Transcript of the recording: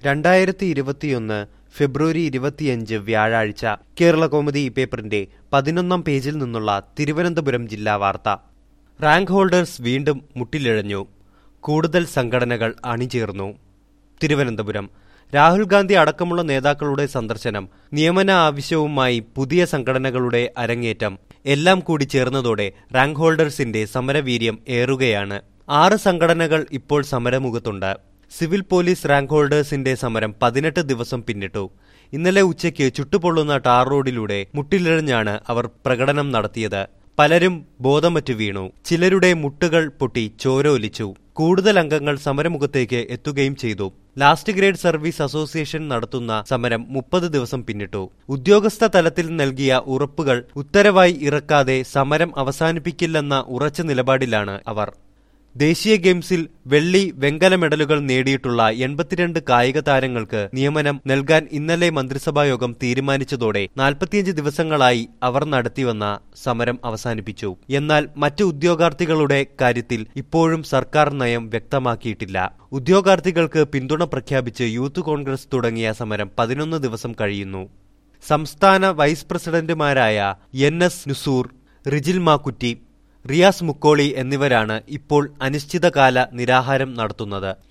രണ്ടായിരത്തി ഇരുപത്തിയൊന്ന് ഫെബ്രുവരി ഇരുപത്തിയഞ്ച് വ്യാഴാഴ്ച കേരള കോമഡി ഈ പേപ്പറിന്റെ പതിനൊന്നാം പേജിൽ നിന്നുള്ള തിരുവനന്തപുരം ജില്ലാ വാർത്ത റാങ്ക് ഹോൾഡേഴ്സ് വീണ്ടും മുട്ടിലിഴഞ്ഞു കൂടുതൽ സംഘടനകൾ അണിചേർന്നു തിരുവനന്തപുരം രാഹുൽ ഗാന്ധി അടക്കമുള്ള നേതാക്കളുടെ സന്ദർശനം നിയമന ആവശ്യവുമായി പുതിയ സംഘടനകളുടെ അരങ്ങേറ്റം എല്ലാം കൂടി ചേർന്നതോടെ റാങ്ക് ഹോൾഡേഴ്സിന്റെ സമരവീര്യം ഏറുകയാണ് ആറ് സംഘടനകൾ ഇപ്പോൾ സമരമുഖത്തുണ്ട് സിവിൽ പോലീസ് റാങ്ക് ഹോൾഡേഴ്സിന്റെ സമരം പതിനെട്ട് ദിവസം പിന്നിട്ടു ഇന്നലെ ഉച്ചയ്ക്ക് ചുട്ടുപൊള്ളുന്ന ടാർ റോഡിലൂടെ മുട്ടിലിഴഞ്ഞാണ് അവർ പ്രകടനം നടത്തിയത് പലരും ബോധമറ്റു വീണു ചിലരുടെ മുട്ടുകൾ പൊട്ടി ചോരോലിച്ചു കൂടുതൽ അംഗങ്ങൾ സമരമുഖത്തേക്ക് എത്തുകയും ചെയ്തു ലാസ്റ്റ് ഗ്രേഡ് സർവീസ് അസോസിയേഷൻ നടത്തുന്ന സമരം മുപ്പത് ദിവസം പിന്നിട്ടു ഉദ്യോഗസ്ഥ തലത്തിൽ നൽകിയ ഉറപ്പുകൾ ഉത്തരവായി ഇറക്കാതെ സമരം അവസാനിപ്പിക്കില്ലെന്ന ഉറച്ച നിലപാടിലാണ് അവർ ദേശീയ ഗെയിംസിൽ വെള്ളി വെങ്കല മെഡലുകൾ നേടിയിട്ടുള്ള എൺപത്തിരണ്ട് കായിക താരങ്ങൾക്ക് നിയമനം നൽകാൻ ഇന്നലെ മന്ത്രിസഭായോഗം തീരുമാനിച്ചതോടെ നാൽപ്പത്തിയഞ്ച് ദിവസങ്ങളായി അവർ നടത്തിവന്ന സമരം അവസാനിപ്പിച്ചു എന്നാൽ മറ്റ് ഉദ്യോഗാർത്ഥികളുടെ കാര്യത്തിൽ ഇപ്പോഴും സർക്കാർ നയം വ്യക്തമാക്കിയിട്ടില്ല ഉദ്യോഗാർത്ഥികൾക്ക് പിന്തുണ പ്രഖ്യാപിച്ച് യൂത്ത് കോൺഗ്രസ് തുടങ്ങിയ സമരം പതിനൊന്ന് ദിവസം കഴിയുന്നു സംസ്ഥാന വൈസ് പ്രസിഡന്റുമാരായ എൻ എസ് നുസൂർ റിജിൽ മാക്കുറ്റി റിയാസ് മുക്കോളി എന്നിവരാണ് ഇപ്പോൾ അനിശ്ചിതകാല നിരാഹാരം നടത്തുന്നത്